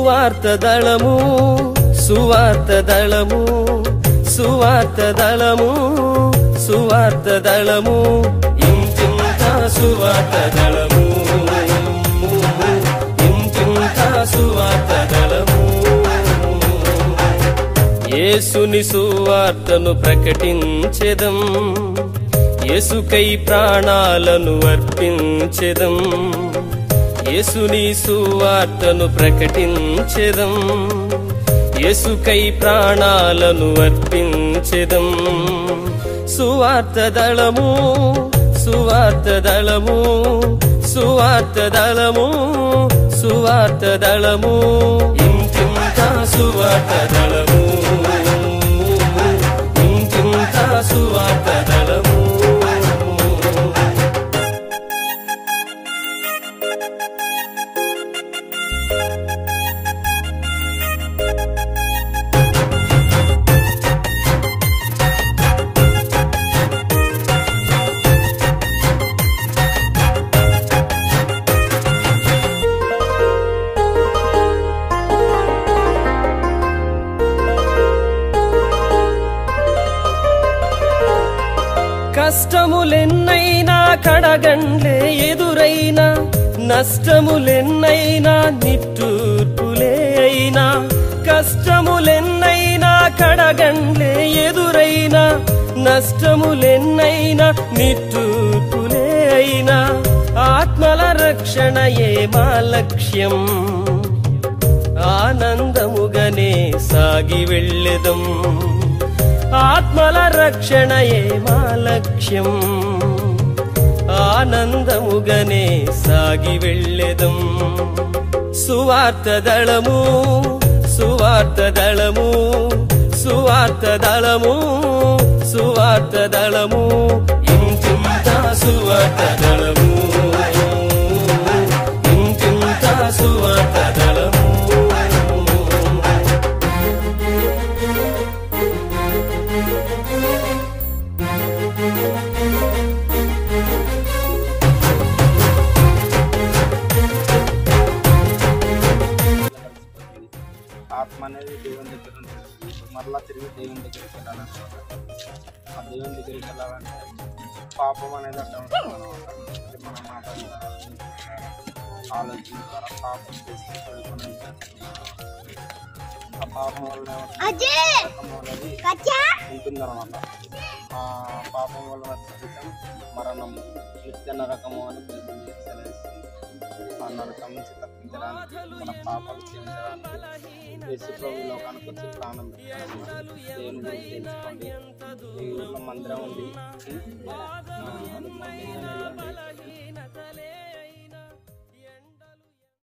సువార్త దళము సువార్త దళము సువార్త దళము సువార్త దళము ఇంటింత సువార్త దళము ఇంటింత సువార్త దళము యేసుని సువార్తను ప్రకటించెదం యేసుకై ప్రాణాలను అర్పించెదం యేసుని సువార్తను ప్రకటించెదం యేసుకై ప్రాణాలను అర్పించెదం సువార్త దళము సువార్త దళము సువార్త దళము సువార్త దళము ఇంటింత సువార్త దళము ఇంటింత సువార్త దళము కష్టములెన్నైనా కడగండ్లే ఎదురైనా నష్టములెన్నైనా నిట్టూర్పులే అయినా కష్టములెన్నైనా కడగండ్లే ఎదురైనా నష్టములెన్నైనా నిట్టూర్పులే అయినా ఆత్మల రక్షణయే మా లక్ష్యం ఆనందముగనే సాగి వెళ్ళెదం ఆత్మల రక్షణయే మా లక్ష్యం ఆనందముగనే సాగి వెళ్ళెదం సువార్త దళము సువార్త దళము సువార్త దళము సువార్త దళము ఇంటింత సువార్త దళము ఇంటింత సువార్త దళము ఆత్మ అనేది దేవుని దగ్గర ఉంటుంది మరలా తిరిగి దేవుని దగ్గరికి వెళ్ళాలన్నమాట ఆ దేవుని దగ్గరికి వెళ్ళాలంటే పాపం అనేది అట్లా ఉంటుంది అనమాట అంటే మన మాట ద్వారా, ఆలోచన ద్వారా పాపం చేసి పడుకుని ఆ పాపం వల్ల పాపం అనేది ఉంటుందన్నమాట ఆ పాపం వల్ల వచ్చే ఫలితం మరణం నిత్య నరకము అని బైబిల్ సెలవిస్తుంది ఆ నరకం నుంచి తప్పించడానికి మన పాపాలు క్షమించడానికి యేసు ప్రభు ఈ లోకానికి వచ్చి ప్రాణం పెట్టారన్నమాట దేవుని గురించి తెలుసుకోండి ఈ ఊళ్ళో మందిరం ఉంది ఆ, అది మందిరం వెళ్ళండి